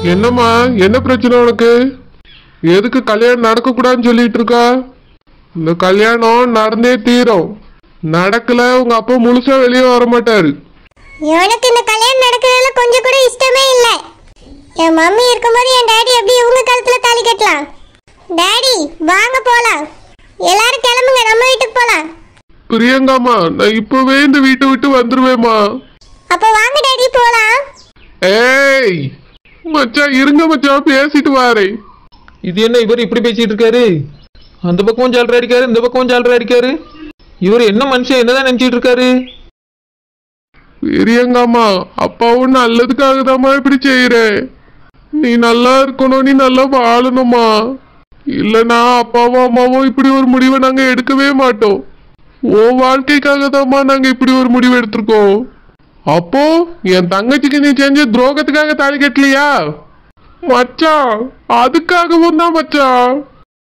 என்னம்மா என்ன பிரச்சனை உனக்கு எதுக்கு கல்யாணம் நடக்கக்கூடாதுன்னு சொல்லிட்டு இருக்கா இந்த கல்யாணம் நடந்தே தீரும் நடக்கல உங்க அப்பா முழுசா வெளியே வர மாட்டாரு எனக்கு இந்த கல்யாணம் நடக்கிறதுல கொஞ்சம் கூட இஷ்டமே இல்லை என் மம்மி இருக்கும்போது என் டாடி எப்படி இவங்க கழுத்துல தாலி கட்டலாம் டாடி வாங்க போலாம் எல்லாரும் கிளம்புங்க நம்ம வீட்டுக்கு போலாம் பிரியங்காமா நான் இப்பவே இந்த வீட்டை விட்டு வந்துருவேம்மா அப்போ வாங்க டாடி போலாம் ஏய் மச்சான் இருங்க மச்சான் பேசிட்டு வாரேன் இது என்ன இவர் இப்படி பேசிட்டு இருக்காரு அந்த பக்கமும் ஜாலரா அடிக்காரு இந்த பக்கமும் ஜாலரா அடிக்காரு இவர் என்ன மனுஷன் என்னதான் நினைச்சிட்டு இருக்காரு பிரியங்காமா அப்பாவும் நல்லதுக்காக தாம்மா இப்படி செய்யறேன் நீ நல்லா இருக்கணும் நீ நல்லா வாழணுமா இல்லனா அப்பாவும் அம்மாவும் இப்படி ஒரு முடிவை நாங்க எடுக்கவே மாட்டோம் உன் வாழ்க்கைக்காக தாம்மா நாங்க இப்படி ஒரு முடிவு எடுத்திருக்கோம் அப்போ என் தங்கச்சிக்கு நீ செஞ்ச துரோகத்துக்காக தாலி கட்டலையா மச்சான் அதுக்காகவும் தான் மச்சான்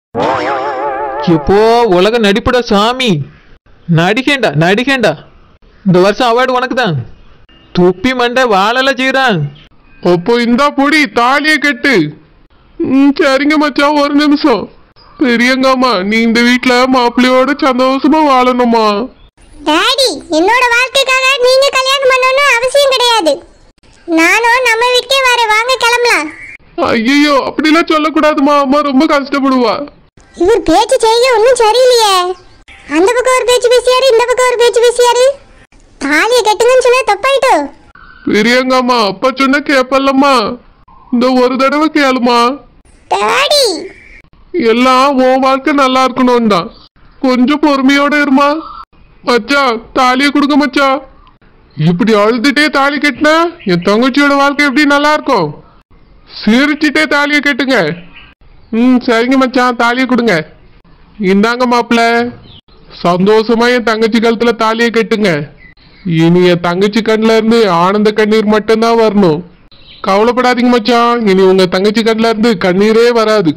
எப்போ உலக நடிப்புடா சாமி நடிகேண்டா நடிகேண்டா இந்த வருஷம் அவார்டு உனக்கு தான் துப்பி மண்டை வாழலாம் செய்கிறான் அப்போ இந்தா பொடி தாலியை கட்டு ம் சரிங்க மச்சான் ஒரு நிமிஷம் பெரியங்காமா நீ இந்த வீட்ல மாப்பிள்ளையோட சந்தோஷமா வாழணுமா டாடி என்னோட வாழ்க்கைக்காக நீங்க கல்யாணம் பண்ணணும்னு அவசியம் கிடையாது நானும் நம்ம வீட்டுக்கே வரேன் வாங்க கிளம்பலாம் ஐயோ அப்படிலாம் சொல்லக்கூடாதுமா அம்மா ரொம்ப கஷ்டப்படுவா இவர் பேச்சு செய்ய ஒன்றும் சரியில்லையே அந்த பக்கம் ஒரு பேச்சு பேசியாரு இந்த பக்கம் ஒரு பேச்சு பேசியாரு தாலியை கட்டுங்கன்னு சொன்னா தப்பாயிட்டோ பெரியங்காமா அப்பா சொன்ன கேப்பல்லம்மா இந்த ஒரு தடவை கேளுமா டாடி எல்லாம் உன் வாழ்க்கை நல்லா இருக்கணும் தான் கொஞ்சம் பொறுமையோட இருமா மச்சான் தாலியை கொடுங்க மச்சான் இப்படி அழுதுட்டே தாலி கட்டினா என் தங்கச்சியோட வாழ்க்கை எப்படி நல்லா இருக்கும் சிரிச்சிட்டே தாலியை கட்டுங்க ம் சரிங்க மச்சான் தாலியை கொடுங்க இந்தாங்க மாப்பிள்ள சந்தோஷமா என் தங்கச்சி கழுத்துல தாலியை கட்டுங்க இனி என் தங்கச்சி கண்ணுல இருந்து ஆனந்த கண்ணீர் மட்டும்தான் வரணும் கவலைப்படாதீங்க மச்சான் இனி உங்க தங்கச்சி கண்ணுல இருந்து கண்ணீரே வராது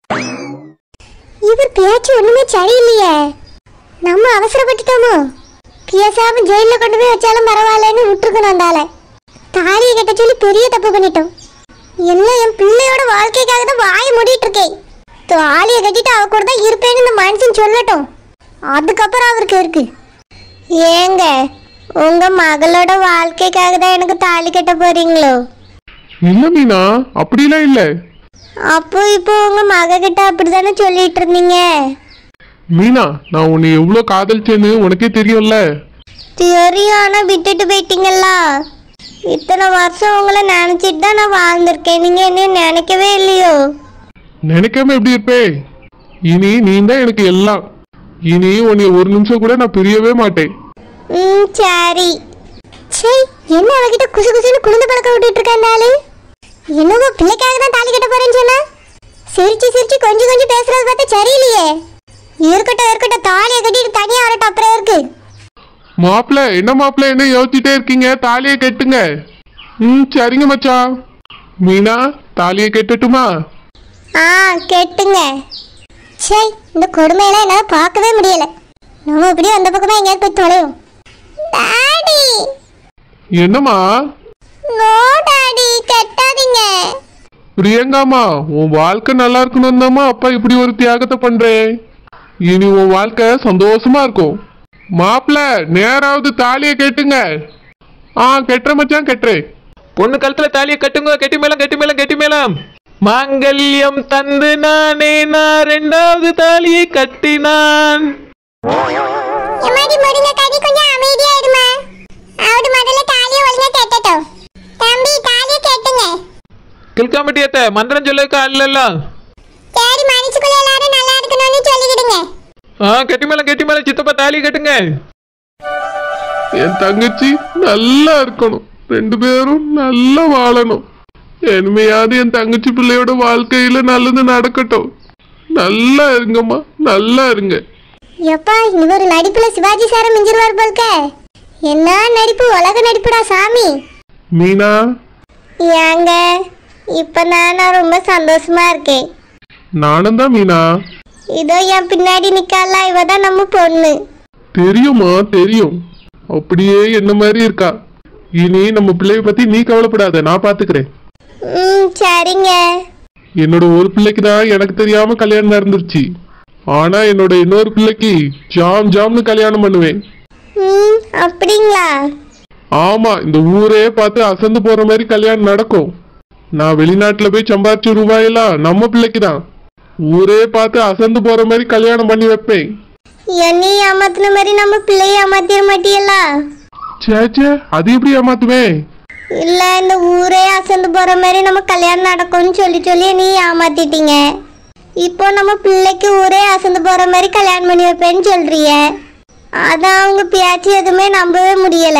இவர் பேச்சு ஒண்ணுமே சரியில்லையே நம்ம அவசரப்பட்டுட்டோமோ பேசாம ஜெயில கொண்டு போய் வச்சாலும் பரவாயில்லன்னு விட்டுருக்கணும் அந்த ஆளை தாலியை கட்ட சொல்லி பெரிய தப்பு பண்ணிட்டோம் எல்லாம் என் பிள்ளையோட வாழ்க்கைக்காக தான் வாய மூடிட்டு இருக்கேன் தாலியை கட்டிட்டு அவ கூட தான் இருப்பேன்னு இந்த மனுஷன் சொல்லட்டும் அதுக்கப்புறம் அவருக்கு இருக்கு ஏங்க உங்க மகளோட வாழ்க்கைக்காக தான் எனக்கு தாலி கட்ட போறீங்களோ இல்ல மீனா அப்படிலாம் இல்ல அப்போ இப்போ உங்க மக கிட்ட அப்படிதானே சொல்லிட்டு இருந்தீங்க மீனா நான் உன்னை எவ்வளவு காதலிச்சேன்னு உனக்கே தெரியும்ல தெரியும் ஆனா விட்டுட்டு போயிட்டீங்கல்ல இத்தனை வருஷம் உங்களை நினைச்சிட்டு தான் நான் வாழ்ந்திருக்கேன் நீங்க என்ன நினைக்கவே இல்லையோ நினைக்காம எப்படி இருப்பே இனி நீ தான் எனக்கு எல்லாம் இனி உன்னை ஒரு நிமிஷம் கூட நான் பிரியவே மாட்டேன் ம் சரி சே என்ன அவகிட்ட குசு குசுன்னு குளிர்ந்து பழக்க விட்டுட்டு இருக்க அந்த ஆளு என்னவோ பிள்ளைக்காக தான் தாலி கட்ட போறேன்னு சொன்னா சிரிச்சு சிரிச்சு கொஞ்சம் கொஞ்சம் பேசுறது பார்த்தா சரியில்லையே இருக்கட்டும் இருக்கட்டும் தாலியை கட்டிட்டு தனியா வரட்டும் அப்புறம் இருக்கு மாப்பிள்ள என்ன மாப்பிள்ள என்ன யோசிச்சுட்டே இருக்கீங்க தாலியை கட்டுங்க ம் சரிங்க மச்சான் மீனா தாலியை கட்டட்டுமா ஆ கெட்டுங்க சே இந்த கொடுமையெல்லாம் என்னால் பார்க்கவே முடியல நம்ம இப்படியே அந்த பக்கமா எங்கேயாவது போய் தொலைவோம் டாடி என்னம்மா நோ டாடி கட்டாதீங்க பிரியங்காமா உன் வாழ்க்கை நல்லா இருக்கணும் அப்பா இப்படி ஒரு தியாகத்தை பண்றேன் இனி உன் வாழ்க்கை சந்தோஷமா இருக்கும் மாப்பிள்ள நேராவது தாலியை கட்டுங்க ஆ கெட்டுற மச்சான் கெட்டுறேன் பொண்ணு கழுத்துல தாலியை கட்டுங்க கெட்டி மேலம் கெட்டி மேலம் கெட்டி மேலம் மாங்கல்யம் தந்து நானே நான் ரெண்டாவது தாலியை கட்டினான் எம்மாடி முடிங்க கடி கொஞ்சம் அமைதியா இருமா அவடு முதல்ல தாலியை ஒழுங்கா கட்டட்டும் தம்பி தாலியை கட்டுங்க கில்காமட்டியத்த மந்திரம் சொல்லக்க அல்லல்ல சரி மனுஷுக்குள்ள எல்லாரும் நல்லா இருக்கணும்னு சொல்லிக்கிடுங்க ஆ கெட்டி மேலம் கெட்டி மேலம் சித்தப்பா தாலி கட்டுங்க என் தங்கச்சி நல்லா இருக்கணும் ரெண்டு பேரும் நல்லா வாழணும் இனிமையாவது என் தங்கச்சி பிள்ளையோட வாழ்க்கையில நல்லது நடக்கட்டும் நல்லா இருங்கம்மா நல்லா இருங்க எப்பா இவர் நடிப்புல சிவாஜி சார மிஞ்சிருவார் போல்க என்ன நடிப்பு உலக நடிப்புடா சாமி மீனா ஏங்க இப்ப நான் ரொம்ப சந்தோஷமா இருக்கேன் நானும் தான் மீனா இதோ என் பின்னாடி நிக்கால இவ தான் நம்ம பொண்ணு தெரியுமா தெரியும் அப்படியே என்ன மாதிரி இருக்கா இனி நம்ம பிள்ளைய பத்தி நீ கவலைப்படாத நான் பாத்துக்கிறேன் ம் சரிங்க என்னோட ஒரு பிள்ளைக்கு தான் எனக்கு தெரியாம கல்யாணம் நடந்துருச்சு ஆனா என்னோட இன்னொரு பிள்ளைக்கு ஜாம் ஜாம்னு கல்யாணம் பண்ணுவேன் ம் அப்படிங்களா ஆமா இந்த ஊரே பார்த்து அசந்து போற மாதிரி கல்யாணம் நடக்கும் நான் வெளிநாட்டுல போய் சம்பாரிச்ச ரூபாயெல்லாம் நம்ம பிள்ளைக்கு தான் ஊரே பார்த்து அசந்து போற மாதிரி கல்யாணம் பண்ணி வைப்பேன் என்னையும் ஏமாத்தின மாதிரி நம்ம பிள்ளைய ஏமாத்திட மாட்டியல்லா சே சே அது எப்படி ஏமாத்துவேன் இல்ல இந்த ஊரே அசந்து போற மாதிரி நம்ம கல்யாணம் நடக்கும்னு சொல்லி சொல்லி நீ ஏமாத்திட்டீங்க இப்போ நம்ம பிள்ளைக்கு ஊரே அசந்து போற மாதிரி கல்யாணம் பண்ணி வைப்பேன்னு சொல்றிய அதான் அவங்க பேச்சு எதுவுமே நம்பவே முடியல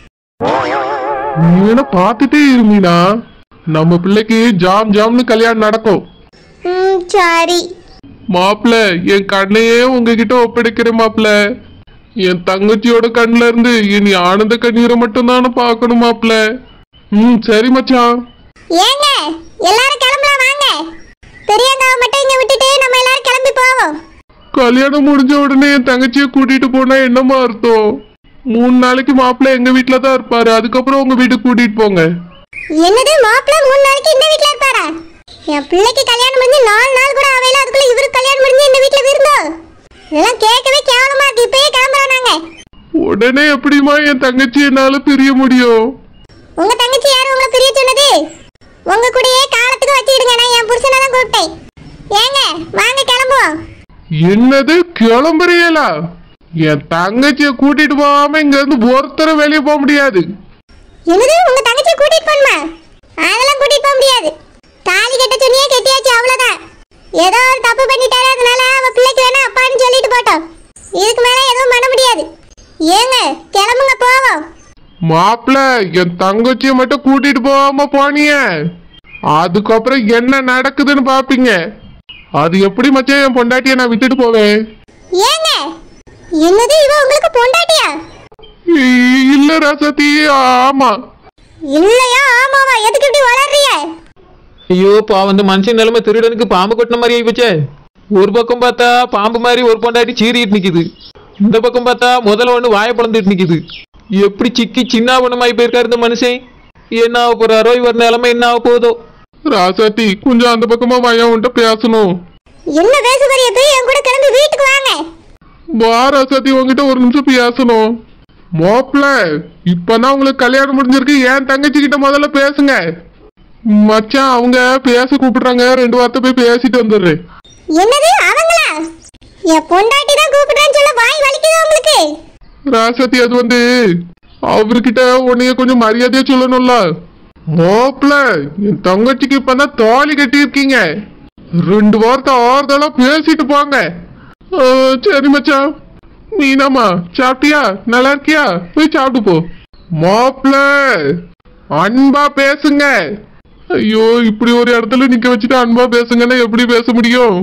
நீ வேணா பார்த்துட்டே இருந்தீனா நம்ம பிள்ளைக்கு ஜாம் ஜாம்னு கல்யாணம் நடக்கும் ம் சரி மாப்பிள என் கண்ணையே உங்ககிட்ட ஒப்படைக்கிறேன் மாப்பிள என் தங்கச்சியோட கண்ணுல இருந்து இனி ஆனந்த கண்ணீரை மட்டும் தானே பார்க்கணும் மாப்பிள ம் சரி மச்சான் ஏங்க எல்லாரும் கிளம்பலாம் வாங்க பெரியங்காவை மட்டும் இங்க விட்டுட்டு நம்ம எல்லாரும் கிளம்பி போவோம் கல்யாணம் முடிஞ்ச உடனே என் தங்கச்சியை கூட்டிட்டு போனா என்னமா அர்த்தம் மூணு நாளைக்கு மாப்பிள்ளை எங்க வீட்டுல தான் இருப்பாரு அதுக்கப்புறம் உங்க வீட்டுக்கு கூட்டிட்டு போங்க என்னது மாப்பிள்ள மூணு நாளைக்கு இந்த வீட்ல இருப்பாரா என் பிள்ளைக்கு கல்யாணம் முடிஞ்சு நாலு நாள் கூட ஆவையில அதுக்குள்ள இவருக்கு கல்யாணம் முடிஞ்சு இந்த வீட்ல விருந்தோ இதெல்லாம் கேட்கவே கேவலமா இருக்கு இப்பயே கிளம்புறோம் நாங்க உடனே எப்படிமா என் தங்கச்சி என்னால பிரிய முடியும் உங்க தங்கச்சி யாரு உங்களை பிரிய சொன்னது உங்க கூடயே காலத்துக்கு வச்சுக்கிடுங்க நான் என் புருஷனை தான் கூப்பிட்டேன் ஏங்க வாங்க கிளம்புவோம் என்னது கிளம்புறியலா என் தங்கச்சிய கூட்டிட்டு போகாம இங்க இருந்து ஒருத்தரும் வெளியே போக முடியாது என்னது உங்க தங்கச்சியை கூட்டிட்டு போணுமா அதெல்லாம் கூட்டிட்டு போக முடியாது தாலி கட்ட சொன்னியே கெட்டியாச்சு அவ்வளவுதான் ஏதோ ஒரு தப்பு பண்ணிட்டாரு அதனால அவ பிள்ளைக்கு வேணா அப்பான்னு சொல்லிட்டு போட்டோம் இதுக்கு மேல எதுவும் பண்ண முடியாது ஏங்க கிளம்புங்க போவோம் மாப்பிள்ள என் தங்கச்சிய மட்டும் கூட்டிட்டு போகாம போனிய அதுக்கப்புறம் என்ன நடக்குதுன்னு பாப்பீங்க அது எப்படி மச்சான் என் பொண்டாட்டிய நான் விட்டுட்டு போவேன் ஏங்க என்னது இவ உங்களுக்கு பொண்டாட்டியா இ- இல்ல ரசதி ஆமா இல்லையா ஆமாவா எதுக்கு இப்படி வளர்றிய ஐயோ பாவம் இந்த மனுஷன் நிலைமை திருடனுக்கு பாம்பு கொட்டின மாதிரி ஆயிப்போச்சே ஒரு பக்கம் பார்த்தா பாம்பு மாதிரி ஒரு பொண்டாட்டி சீறிட்டு நிக்குது இந்த பக்கம் பார்த்தா முதல்ல ஒன்று வாயை பிளந்துட்டு நிக்குது எப்படி சிக்கி சின்ன பொண்ணமாயி போயிருக்காரு இந்த மனுஷன் என்ன ஆக போறாரோ இவர் நிலைமை என்ன ஆக போதோ ராசாத்தி கொஞ்சம் அந்த பக்கமா வாயா உன்கிட்ட பேசணும் என்ன பேச போறிய போய் என் கூட கிளம்பி வீட்டுக்கு வாங்க வா ராசாத்தி உன்கிட்ட ஒரு நிமிஷம் பேசணும் மாப்பிள்ள இப்பதான் உங்களுக்கு கல்யாணம் முடிஞ்சிருக்கு என் தங்கச்சி கிட்ட முதல்ல பேசுங்க மச்சான் அவங்க பேச கூப்பிடுறாங்க ரெண்டு வார்த்தை போய் பேசிட்டு வந்துடுறேன் என்னது அவங்களா என் பொண்டாட்டி தான் கூப்பிடுறேன்னு சொல்ல வாய் வலிக்குது உங்களுக்கு ராசாத்தி அது வந்து அவர்கிட்ட உன்னைய கொஞ்சம் மரியாதையா சொல்லணும்ல மாப்பிள்ள என் தங்கச்சிக்கு இப்பதான் தாலி கட்டியிருக்கீங்க ரெண்டு வார்த்தை ஆறுதலா பேசிட்டு போங்க ஆ, சரி மச்சான் மீனாமா சாப்பிட்டியா நல்லா இருக்கியா போய் சாப்பிட்டு போ மாப்பிள்ள அன்பா பேசுங்க ஐயோ இப்படி ஒரு இடத்துல நிக்க வச்சுட்டு அன்பா பேசுங்கன்னா எப்படி பேச முடியும்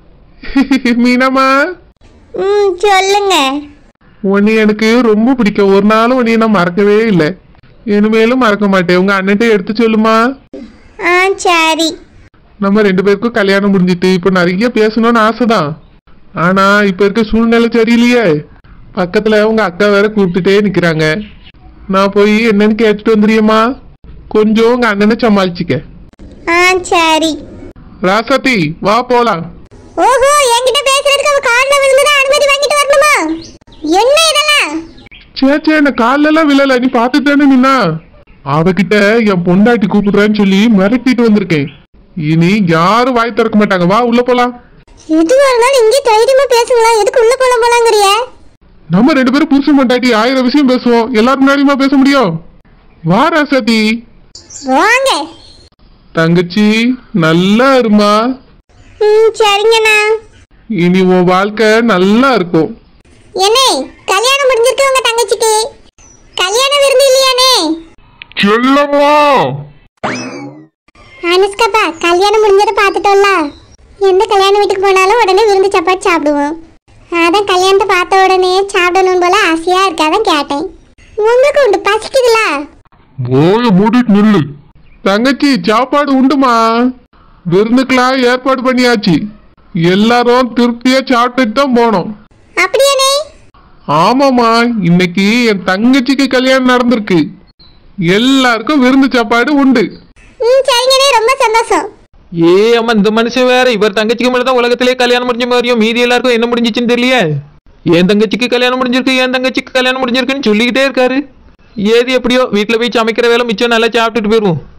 மீனாமா ம் சொல்லுங்க உன்னை எனக்கு ரொம்ப பிடிக்கும் ஒரு நாளும் உன்னைய நான் மறக்கவே இல்லை இனிமேலும் மறக்க மாட்டேன் உங்க அண்ணன்ட்ட எடுத்து சொல்லுமா ஆ சரி நம்ம ரெண்டு பேருக்கும் கல்யாணம் முடிஞ்சிட்டு இப்போ நிறைய பேசணும்னு ஆசைதான் ஆனா இப்ப இருக்க சூழ்நிலை சரியில்லையே பக்கத்துல உங்க அக்கா வேற கூப்பிட்டுட்டே நிக்கிறாங்க நான் போய் என்னன்னு கேட்டுட்டு வந்துடுறியம்மா கொஞ்சம் உங்க அண்ணனை சமாளிச்சுக்க ஆ சரி ராசாத்தி வா போலாம் ஓஹோ என்கிட்ட பேசுறதுக்கு அவ கால்ல விழுந்துதான் அனுமதி வாங்கிட்டு வரணுமா என்ன இதெல்லாம் சே சே நான் கால்ல எல்லாம் விழல நீ பார்த்துட்டு தானே நின்னா அவகிட்ட என் பொண்டாட்டி கூப்பிடுறேன்னு சொல்லி மிரட்டிட்டு வந்திருக்கேன் இனி யாரும் வாய் திறக்க மாட்டாங்க வா உள்ள போலாம் எதுவா இருந்தாலும் இங்கே தைரியமா பேசுங்களா எதுக்கு உள்ள போல போலாங்கறிய நம்ம ரெண்டு பேரும் புருஷன் பொண்டாட்டி ஆயிரம் விஷயம் பேசுவோம் எல்லாரும் முன்னாடியுமா பேச முடியும் வா ராசாத்தி வாங்க தங்கச்சி நல்லா இருமா ம் சரிங்கண்ணா இனி உன் வாழ்க்கை நல்லா இருக்கும் என்னே கல்யாணம் முடிஞ்சிருக்கு உங்க தங்கச்சிக்கு கல்யாண விருந்து இல்லையானே செல்லம்மா அனுஷ்காப்பா கல்யாணம் முடிஞ்சதை பார்த்துட்டோம்ல எந்த கல்யாண வீட்டுக்கு போனாலும் உடனே விருந்து சாப்பாடு சாப்பிடுவோம் அதான் கல்யாணத்தை பார்த்த உடனே சாப்பிடணும் போல ஆசையா இருக்காதான் கேட்டேன் உங்களுக்கு உண்டு பசிக்குதுல ஓய மூடிட்டு நில்லு தங்கச்சி சாப்பாடு உண்டுமா விருந்துக்கெல்லாம் ஏற்பாடு பண்ணியாச்சு எல்லாரும் திருப்தியா சாப்பிட்டுட்டு தான் போனோம் அப்படியானே ஆமாமா இன்னைக்கு என் தங்கச்சிக்கு கல்யாணம் நடந்திருக்கு எல்லாருக்கும் விருந்து சாப்பாடு உண்டு ம் சரிங்கண்ணே ரொம்ப சந்தோஷம் ஏ அம்மா இந்த மனுஷன் வேற இவர் தங்கச்சிக்கு மேல தான் உலகத்திலே கல்யாணம் முடிஞ்ச மாதிரியும் மீதி எல்லாருக்கும் என்ன முடிஞ்சிச்சுன்னு தெரியலையே என் தங்கச்சிக்கு கல்யாணம் முடிஞ்சிருக்கு என் தங்கச்சிக்கு கல்யாணம் முடிஞ்சிருக்குன்னு சொல்லிக்கிட்டே இருக்காரு ஏது எப்படியோ வீட்டில் போய் சமைக்கிற வேலை மிச்சம் நல்லா சாப்பிட்டுட்டு போயிடுவோம்